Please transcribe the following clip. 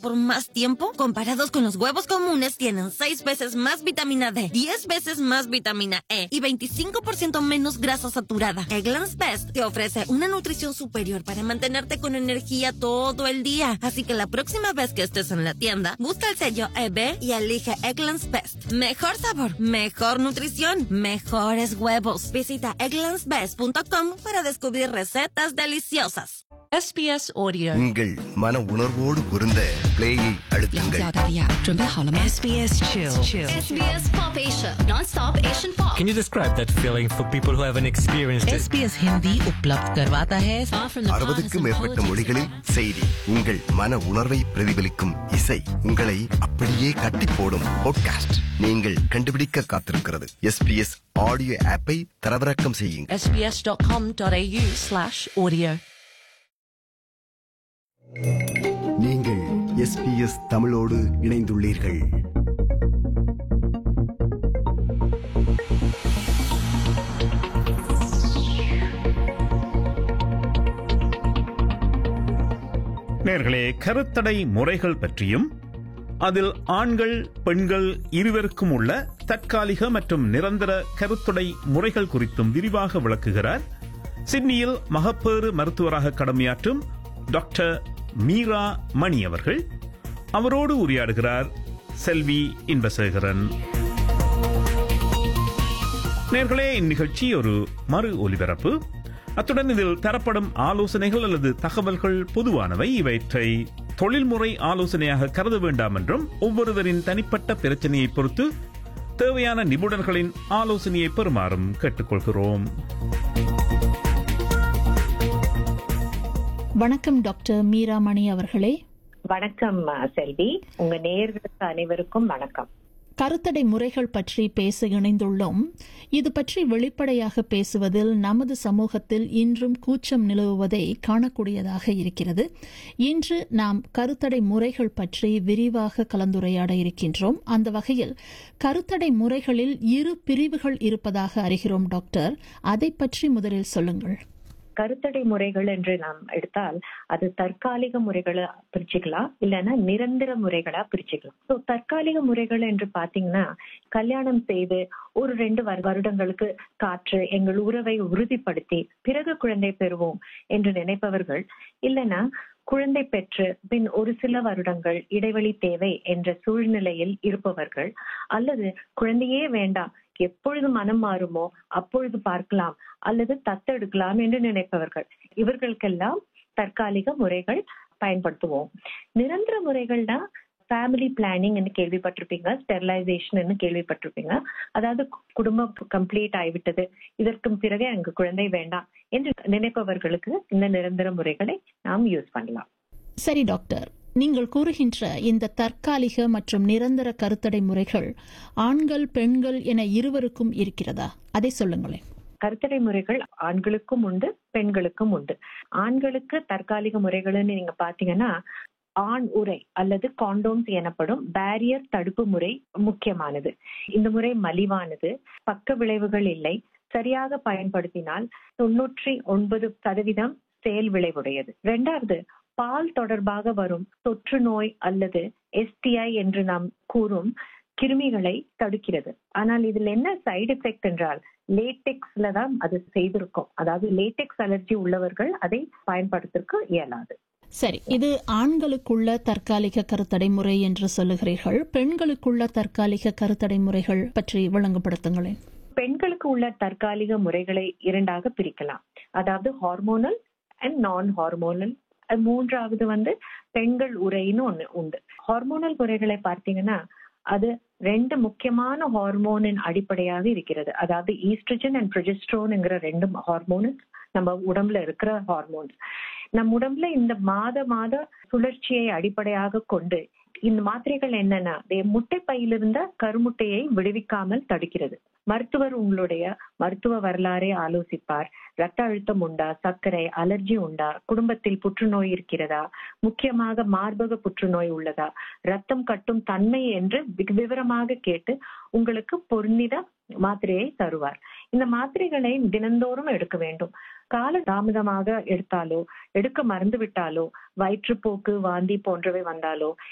por más tiempo? Comparados con los huevos comunes, tienen 6 veces más vitamina D, 10 veces más vitamina E y 25% menos grasa saturada. Eggland's Best te ofrece una nutrición superior para mantenerte con energía todo el día. Así que la próxima vez que estés en la tienda, busca el sello EB y elige Eggland's Best. Mejor sabor, mejor nutrición, mejores huevos. Visita egglandsbest.com para descubrir recetas deliciosas. SBS Audio。 உங்கள் மன உணர்வோடு பொருந்த பிளேயை 了 அழுத்துங்கள் 解澳大利亚，准备好了吗 SBS Chill. SBS Pop Asia, non-stop Asian pop. Can you describe that feeling for people who haven't experienced it? SBS Hindi उपलब्ध करवाता है Far from the அறுபதுக்கும் partisan மேற்பட்ட politics. மொழிகளில் செய்தி உங்கள் மன உணர்வை பிரதிபலிக்கும் இசை உங்களை அப்படியே கட்டி போடும் பாட்காஸ்ட் நீங்கள் கண்டுபிடிக்க காத்திருக்கிறது எஸ்பிஎஸ் ஆடியோ ஆப்பை தரவிறக்கம் செய்யுங்கள் sbs.com.au slash audio நீங்கள் எஸ்பிஎஸ் தமிழோடு இணைந்துள்ளீர்கள் நேர்களே கருத்தடை முறைகள் பற்றியும் அதில் ஆண்கள் பெண்கள் இருவருக்கும் உள்ள தற்காலிக மற்றும் நிரந்தர கருத்தடை முறைகள் குறித்தும் விரிவாக விளக்குகிறார் சிட்னியில் மகப்பேறு மருத்துவராக கடமையாற்றும் டாக்டர் மீரா மணி அவர்கள் அவரோடு உரையாடுகிறார் செல்வி இன்பசேகரன் நேர்களே இந்நிகழ்ச்சி ஒரு மறு ஒலிபரப்பு அத்துடன் இதில் தரப்படும் ஆலோசனைகள் அல்லது தகவல்கள் பொதுவானவை இவற்றை தொழில்முறை ஆலோசனையாக கருத வேண்டாம் என்றும் ஒவ்வொருவரின் தனிப்பட்ட பிரச்சனையை பொறுத்து தேவையான நிபுணர்களின் ஆலோசனையை பெறுமாறும் கேட்டுக்கொள்கிறோம் வணக்கம் டாக்டர் மீராமணி அவர்களே வணக்கம் அஹ், செல்வி உங்க நேயர்களுக்கு அனைவருக்கும் வணக்கம் கருத்தடை முறைகள் பற்றி பேச இணைந்துள்ளோம் இது பற்றி வெளிப்படையாக பேசுவதில் நமது சமூகத்தில் இன்றும் கூச்சம் நிலவுவதை காணக்கூடியதாக இருக்கிறது இன்று நாம் கருத்தடை முறைகள் பற்றி விரிவாக கலந்துரையாட இருக்கின்றோம் அந்த வகையில் கருத்தடை முறைகளில் இரு பிரிவுகள் இருப்பதாக அறிகிறோம் டாக்டர் அதை பற்றி முதலில் சொல்லுங்கள் கருத்தடை முறைகள் என்று நாம் எடுத்தால் அது தற்காலிக முறைகளை பிரிச்சுக்கலாம் இல்லைன்னா நிரந்தர முறைகளா பிரிச்சுக்கலாம் ஸோ தற்காலிக முறைகள் என்று பாத்தீங்கன்னா கல்யாணம் செய்து ஒரு ரெண்டு வரு- வருடங்களுக்கு காற்று எங்கள் உறவை உறுதிப்படுத்தி பிறகு குழந்தை பெறுவோம் என்று நினைப்பவர்கள் இல்லைன்னா குழந்தை பெற்று பின் ஒரு சில வருடங்கள் இடைவெளி தேவை என்ற சூழ்நிலையில் இருப்பவர்கள் அல்லது குழந்தையே வேண்டாம் எப்பொழுது மனம் மாறுமோ அப்பொழுது பார்க்கலாம் அல்லது தத்தெடுக்கலாம் என்று நினைப்பவர்கள் இவர்களுக்கெல்லாம் தற்காலிக முறைகள் பயன்படுத்துவோம் நிரந்தர முறைகள்னா ஃபேமிலி பிளானிங் கேள்விப்பட்டிருப்பீங்க ஸ்டெரிலைசேஷன் கேள்விப்பட்டிருப்பீங்க அதாவது குடும்பம் கம்ப்ளீட் ஆகிவிட்டது இதற்கும் பிறகு எனக்கு குழந்தை வேண்டாம் என்று நினைப்பவர்களுக்கு இந்த நிரந்தர முறைகளை நாம் யூஸ் பண்ணலாம் சரி டாக்டர் நீங்கள் கூறுகின்ற இந்த தற்காலிக மற்றும் நிரந்தர கருத்தடை முறைகள் ஆண்கள் பெண்கள் என இருவருக்கும் இருக்கிறதா அதை சொல்லுங்களேன் கருத்தடை முறைகள் ஆண்களுக்கும் உண்டு பெண்களுக்கும் உண்டு ஆண்களுக்கு தற்காலிக முறைகள்னு நீங்க பாத்தீங்கன்னா ஆண் உரை அல்லது காண்டோம்ஸ் எனப்படும் பேரியர் தடுப்பு முறை முக்கியமானது இந்த முறை மலிவானது பக்க விளைவுகள் இல்லை சரியாக பயன்படுத்தினால் தொன்னூற்றி ஒன்பது சதவீதம் செயல் விளைவுடையது இரண்டாவது பால் தொடர்பாக வரும் தொற்று நோய் அல்லது எஸ்டிஐ என்று நாம் கூறும் கிருமிகளை தடுக்கிறது ஆனால் இதுல என்ன சைடு எஃபெக்ட் என்றால் லேட்டெக்ஸ்ல தான் அது செய்திருக்கும் அதாவது லேட்டெக்ஸ் அலர்ஜி உள்ளவர்கள் அதை பயன்படுத்திற்கு இயலாது சரி இது ஆண்களுக்குள்ள தற்காலிக கருத்தடை முறை என்று சொல்லுகிறீர்கள் பெண்களுக்குள்ள தற்காலிக கருத்தடை முறைகள் பற்றி விளங்கப்படுத்துங்களேன் பெண்களுக்கு உள்ள தற்காலிக முறைகளை இரண்டாக பிரிக்கலாம் அதாவது ஹார்மோனல் அண்ட் நான் ஹார்மோனல் மூன்றாவது வந்து பெண்கள் உரைன்னு ஒண்ணு உண்டு ஹார்மோனல் முறைகளை பார்த்தீங்கன்னா அது ரெண்டு முக்கியமான ஹார்மோனின் அடிப்படையாக இருக்கிறது அதாவது ஈஸ்ட்ரஜன் அண்ட் ப்ரொஜெஸ்ட்ரோன்ங்கிற ரெண்டு ஹார்மோன்ஸ் நம்ம உடம்புல இருக்கிற ஹார்மோன்ஸ் நம் உடம்புல இந்த மாத மாத சுழற்சியை அடிப்படையாக கொண்டு இந்த மாத்திரைகள் என்னன்னா முட்டை பையிலிருந்த கருமுட்டையை விடுவிக்காமல் தடுக்கிறது மருத்துவர் உங்களுடைய மருத்துவ வரலாறை ஆலோசிப்பார் ரத்த அழுத்தம் உண்டா சர்க்கரை அலர்ஜி உண்டா குடும்பத்தில் புற்றுநோய் இருக்கிறதா முக்கியமாக மார்பக புற்றுநோய் உள்ளதா ரத்தம் கட்டும் தன்மை என்று வி- விவரமாக கேட்டு உங்களுக்கு பொருந்தித மாத்திரையை தருவார் இந்த மாத்திரைகளை தினந்தோறும் எடுக்க வேண்டும் கால தாமதமாக எடுத்தாலோ எடுக்க மறந்து விட்டாலோ வயிற்றுப்போக்கு வாந்தி போன்றவை வந்தாலோ